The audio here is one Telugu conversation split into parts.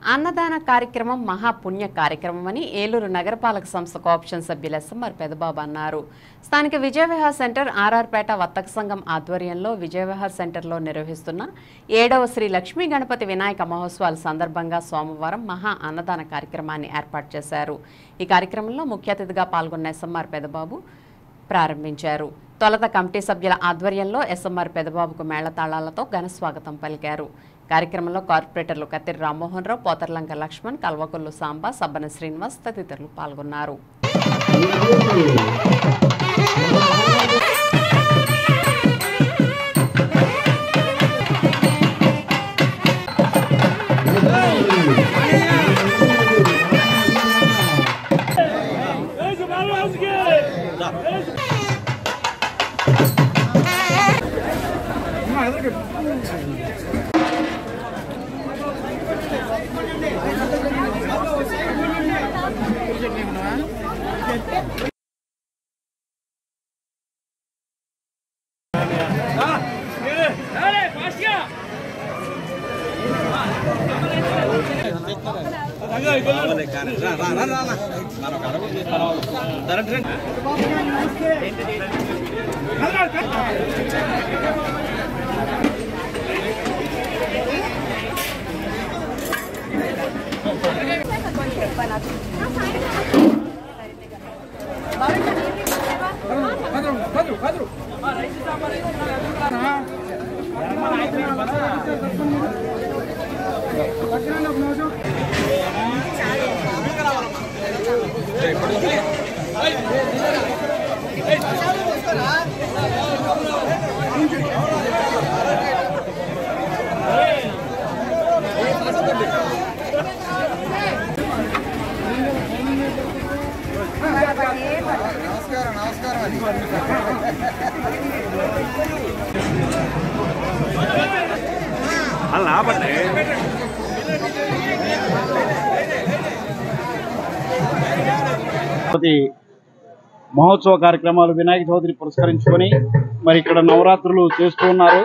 అన్నదాన కార్యక్రమం మహాపుణ్య కార్యక్రమం అని ఏలూరు నగరపాలక సంస్థ కోఆప్షన్ సభ్యులు ఎస్ఎంఆర్ పెదబాబు అన్నారు స్థానిక విజయవిహార్ సెంటర్ ఆర్ఆర్పేట వర్తక సంఘం ఆధ్వర్యంలో విజయవిహార్ సెంటర్లో నిర్వహిస్తున్న ఏడవ శ్రీ లక్ష్మీ గణపతి వినాయక మహోత్సవాల సందర్భంగా సోమవారం మహా అన్నదాన కార్యక్రమాన్ని ఏర్పాటు చేశారు ఈ కార్యక్రమంలో ముఖ్య అతిథిగా పాల్గొన్న ఎస్ఎంఆర్ పెదబాబు ప్రారంభించారు తొలత కమిటీ సభ్యుల ఆధ్వర్యంలో ఎస్ఎంఆర్ పెదబాబుకు మేళతాళాలతో ఘన స్వాగతం పలికారు కార్యక్రమంలో కార్పొరేటర్లు కత్తిరి రామ్మోహన్ రావు పోతర్లంక లక్ష్మణ్ కల్వకొల్లు సాంబా సబ్బన శ్రీనివాస్ తదితరులు పాల్గొన్నారు అలా ఆపండి గణపతి మహోత్సవ కార్యక్రమాలు వినాయక చవితిని పురస్కరించుకొని మరి ఇక్కడ నవరాత్రులు చేస్తూ ఉన్నారు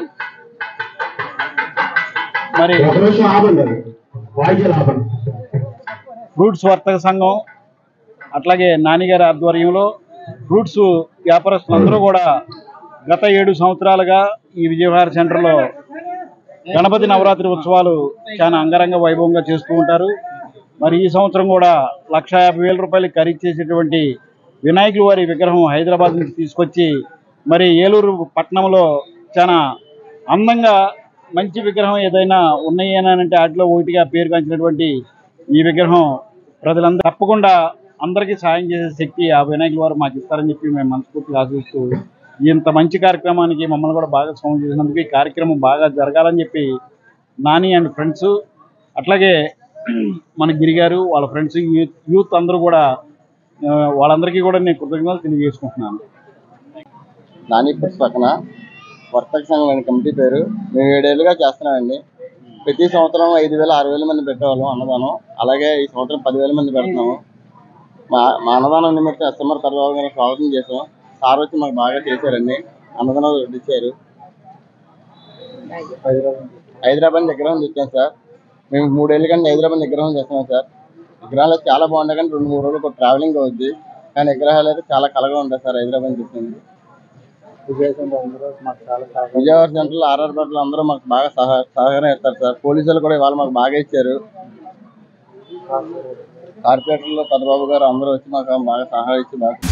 మరి ఒక నిమిషం ఆపండి అది. వాయిద్యాలు ఆపండి ఫ్రూట్స్ వర్తక సంఘం అట్లాగే నానిగారి ఆధ్వర్యంలో ఫ్రూట్స్ వ్యాపారస్తులందరూ కూడా గత ఏడు సంవత్సరాలుగా ఈ విజయవాడ సెంటర్లో గణపతి నవరాత్రి ఉత్సవాలు చాలా అంగరంగ వైభవంగా చేస్తూ ఉంటారు మరి ఈ సంవత్సరం కూడా లక్ష యాభై వేల రూపాయలకి ఖరీదు చేసేటువంటి వినాయకుల వారి విగ్రహం హైదరాబాద్ నుంచి తీసుకొచ్చి మరి ఏలూరు పట్టణంలో చాలా అందంగా మంచి విగ్రహం ఏదైనా ఉన్నాయి అని అంటే వాటిలో ఒకటిగా పేరుగాంచినటువంటి ఈ విగ్రహం ప్రజలందరూ తప్పకుండా అందరికీ సాయం చేసే శక్తి ఆ వినాయకుల వారు మాకు ఇస్తారని చెప్పి మేము మనస్ఫూర్తిగా ఆశిస్తూ ఇంత మంచి కార్యక్రమానికి మమ్మల్ని కూడా బాగా సౌండ్ చేసినందుకు ఈ కార్యక్రమం బాగా జరగాలని చెప్పి నాని అండ్ ఫ్రెండ్స్ అట్లాగే మన గిరి గారు వాళ్ళ ఫ్రెండ్స్ యూత్ యూత్ అందరూ కూడా ఆ, వాళ్ళందరికీ కూడా నేను కృతజ్ఞతలు తెలియజేసుకుంటున్నాను నాని పుట్స్ పక్కన వర్తక సంఘం అనే కమిటీ పేరు మేము ఏడేళ్ళుగా చేస్తున్నామండి ప్రతి సంవత్సరం ఐదు వేల ఆరు వేల మంది పెట్టేవాళ్ళం అన్నదానం అలాగే ఈ సంవత్సరం పదివేల మంది పెడుతున్నాము మా మా అన్నదానం నిమిత్తం ఎస్ఎంఆర్ పెద్దబాబు గారు స్వాగతం చేసాం సార్ వచ్చి మాకు బాగా చేశారండి అన్నదానం ఇచ్చారు హైదరాబాద్ విగ్రహం తెచ్చాం సార్ మేము మూడేళ్ళ కంటే హైదరాబాద్ విగ్రహం చేస్తున్నాం సార్ విగ్రహాలు అయితే చాలా బాగుంటాయి కానీ రెండు మూడు రోజులు ట్రావెలింగ్ అవుద్ది కానీ విగ్రహాలు అయితే చాలా కలగా ఉంటాయి సార్ హైదరాబాద్ తెచ్చింది విజయవాడ సెంటర్ ఆర్ఆర్ పేటలో అందరూ మాకు బాగా సహ సహకారం ఇస్తారు సార్ పోలీసులు కూడా ఇవాళ మాకు బాగా ఇచ్చారు కార్పొరేటర్లో పెద్దబాబు గారు అందరూ వచ్చి మాకు బాగా సహాయం ఇచ్చి బాగా